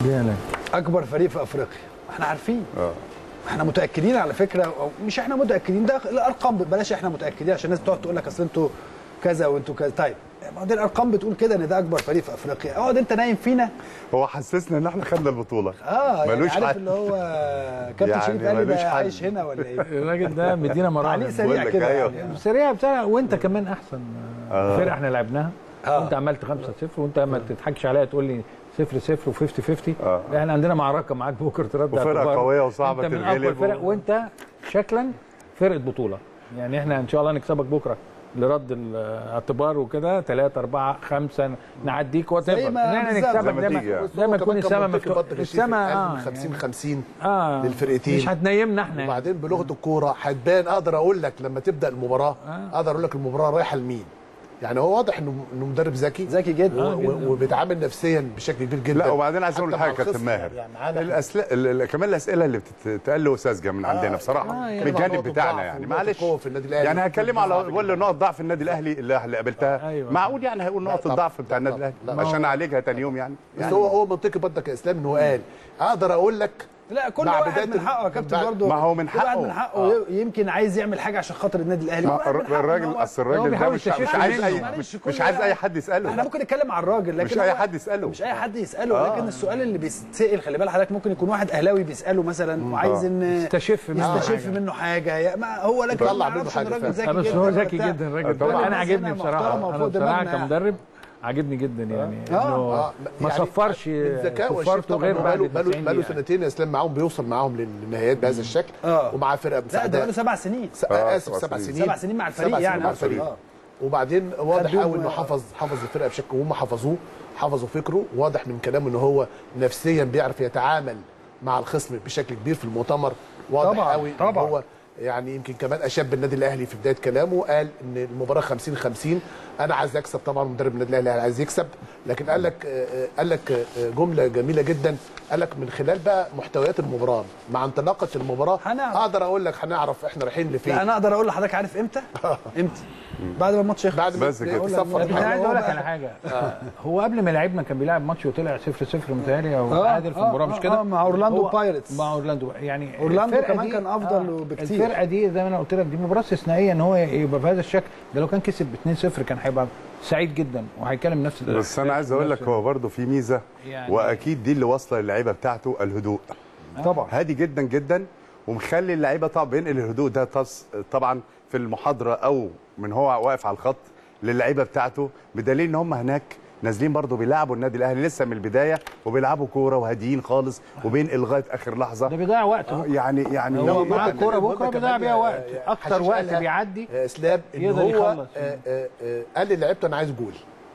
يا اكبر فريق في افريقيا احنا عارفين اه احنا متاكدين على فكره أو مش احنا متاكدين ده الارقام بلاش احنا متاكدين عشان الناس تقعد تقول لك اصل انتوا كذا وانتوا كذا طيب ما هو دي الارقام بتقول كده ان ده اكبر فريق في افريقيا اقعد انت نايم فينا هو حسسنا ان احنا خدنا البطوله اه يعني ملوش عارف حل. اللي هو كابتن يعني شريف قال لي ملوش ده حل. عايش هنا ولا ايه الراجل ده مدينا تعليق مراحل سريع بقول لك كده أيوه. يعني. سريع بتاع وانت كمان احسن آه. فرقه احنا لعبناها آه. وانت عملت 5 0 وانت ما تضحكش عليا تقول لي 0 0 و50 50 آه. احنا عندنا معركه معاك بكره ترد وفرقة اعتبار. قوية وصعبة انت من تتغلب اقوى الفرق و- وانت شكلا فرقه بطوله يعني احنا ان شاء الله نكسبك بكره لرد الاعتبار وكده 3 4 5 نعديك وات زي ما- احنا بالظبط. نكسبك زي ما دايما تيجي يعني. دايما تكون كمان كان السما منطقي مفتوحه برضه يا شريف، السما قال اه من 50 يعني 50 اه للفرقتين. مش هتنيمنا احنا يعني. وبعدين بلغه الكوره هتبان اقدر اقول لك لما تبدا المباراه اقدر اقول لك المباراه رايحه لمين يعني هو واضح انه انه مدرب ذكي ذكي جدا و- و- وبيتعامل نفسيا بشكل كبير جدا لا وبعدين عايز اقول حتى حاجه مع كابتن الخصم ماهر يعني معانا الأسئلة ال- ال- كمان الاسئله اللي بتتقال له ساذجه من عندنا بصراحه آه، يعني من الجانب نقط بتاعنا الضعف يعني ونقط معلش القوة في النادي الأهلي. يعني هتكلم على صعب كل جداً. نقط ضعف النادي الاهلي اللي اللي قابلتها أيوة. معقول يعني هيقول نقط طبعاً. الضعف بتاع النادي لا، الاهلي لا. عشان اعالجها تاني يوم يعني بس يعني هو هو منطقي برضك يا اسلام ان هو قال اقدر اقول لك لا كل مع واحد بداية من حقه يا ال- كابتن بعد- برضه ما هو من كل واحد حقه. من حقه ي- يمكن عايز يعمل حاجه عشان خاطر النادي الاهلي كل ما واحد من الر- حقه إن الراجل هو- اصل هو الراجل ده بيحاول مش يستشف مش عايز اي منه. مش, كل مش عايز ده- اي حد يساله احنا ممكن نتكلم على الراجل لكن مش اي هو- حد يساله مش اي حد يساله آه. لكن السؤال اللي بيتسال خلي بالك حضرتك ممكن يكون واحد اهلاوي بيساله مثلا وعايز آه. ان يستشف منه يستشف حاجة. منه حاجه يا ما هو لكن يطلع ما منه يعرفش إن حاجة الراجل فعلا. لا ذكي بس جدا هو ذكي وبتاع. جدا الراجل طبعاً. ده انا الناس عاجبني هنا بصراحه محترمة انا وفوق بصراحه دماغنا. كمدرب عاجبني جدا يعني آه. انه آه، ما يعني صفرش من ذكاء والشيف كفارته طبعا غير هو بعد بقاله بقاله 90 بقاله دقيقة. سنتين يا اسلام معاهم بيوصل معاهم للنهايات بهذا الشكل آه. ومع فرقه لا ده مساعده بقاله سبع سنين س- آه، اسف سبع سبع سنين. سنين سبع سنين مع الفريق سبع سنين يعني مع أقصد. الفريق آه. وبعدين واضح خدوه قوي انه و- حفظ حفظ الفرقه بشكل وهم حفظوه حفظوا فكره واضح من كلامه ان هو نفسيا بيعرف يتعامل مع الخصم بشكل كبير في المؤتمر واضح طبعاً، قوي إن طبعاً. هو يعني يمكن كمان اشاد بالنادي الاهلي في بدايه كلامه قال ان المباراه 50 50 انا عايز اكسب طبعا مدرب النادي الاهلي عايز يكسب لكن قال لك آه، آه، قال لك آه، جمله جميله جدا قال لك من خلال بقى محتويات المباراه مع انطلاقه المباراه هنعرف. اقدر اقول لك هنعرف احنا رايحين لفين لا انا اقدر اقول لحضرتك عارف امتى؟ امتى؟ بعد ما الماتش يخلص بعد ما بس كده. تصفر طب انا عايز اقول لك هو على حاجه هو قبل ما لعبنا كان بيلعب ماتش وطلع 0 0 متهيألي او تعادل في آه، المباراه آه، مش كده آه، مع أورلاندو هو- بايرتس. مع اورلاندو يعني أورلاندو الفرقة كمان دي- كان أفضل بكتير. الفرقه دي زي ما انا قلت لك دي مباراه استثنائيه ان هو يبقى بهذا الشكل ده لو كان كسب 2 0 كان هيبقى سعيد جدا وهيكلم نفس بس انا عايز اقول لك هو برضه في ميزه يعني- واكيد دي اللي واصله للعيبه بتاعته الهدوء طبعا هادي جدا جدا ومخلي اللعيبه طبعا بينقل الهدوء ده تص... طبعا في المحاضره او من هو واقف على الخط للعيبه بتاعته بدليل ان هم هناك نازلين برضه بيلعبوا النادي الاهلي لسه من البدايه وبيلعبوا كوره وهاديين خالص وبين لغايه اخر لحظه ده بيضيع وقت آه، يعني يعني هو معاه برضك- كوره برضك بكره كمان بيضيع بيها يا- وقت يا اكتر حشيش وقت قالها بيعدي يا اسلام ان يقدر هو يخلص. آه، آه، آه، قال للعيبه انا عايز جول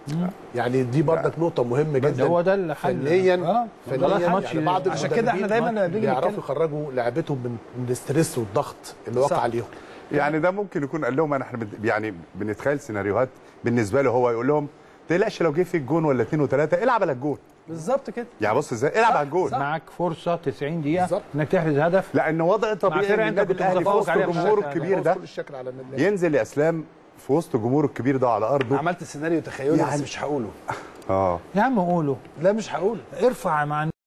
يعني دي برضك نقطه مهمه جدا هو ده اللي حل. فنيا آه. فنيا خلاص ماتش- يعني بعض عشان كده احنا المدربين دايما بنيجي بيعرفوا نتكلم يخرجوا لعيبتهم من من الاسترس والضغط اللي وقع صح. عليهم يعني ده ممكن يكون قال لهم انا احنا بن- يعني بنتخيل سيناريوهات بالنسبه له هو يقول لهم تقلقش لو جه فيك جون ولا اثنين وثلاثه العب على الجون بالظبط كده يعني بص ازاي العب على الجون معاك فرصه 90 دقيقه بالظبط. انك تحرز هدف لان وضع طبيعي فرقة ان أنت النادي كنت الاهلي في متفوق وسط عليها الجمهور بشكل الكبير بوظ ده كل الشكل على النادي الأهلي. ينزل يا اسلام في وسط الجمهور الكبير ده على ارضه عملت سيناريو تخيلي بس يعني- مش هقوله اه يا عم قوله لا مش هقوله ارفع مع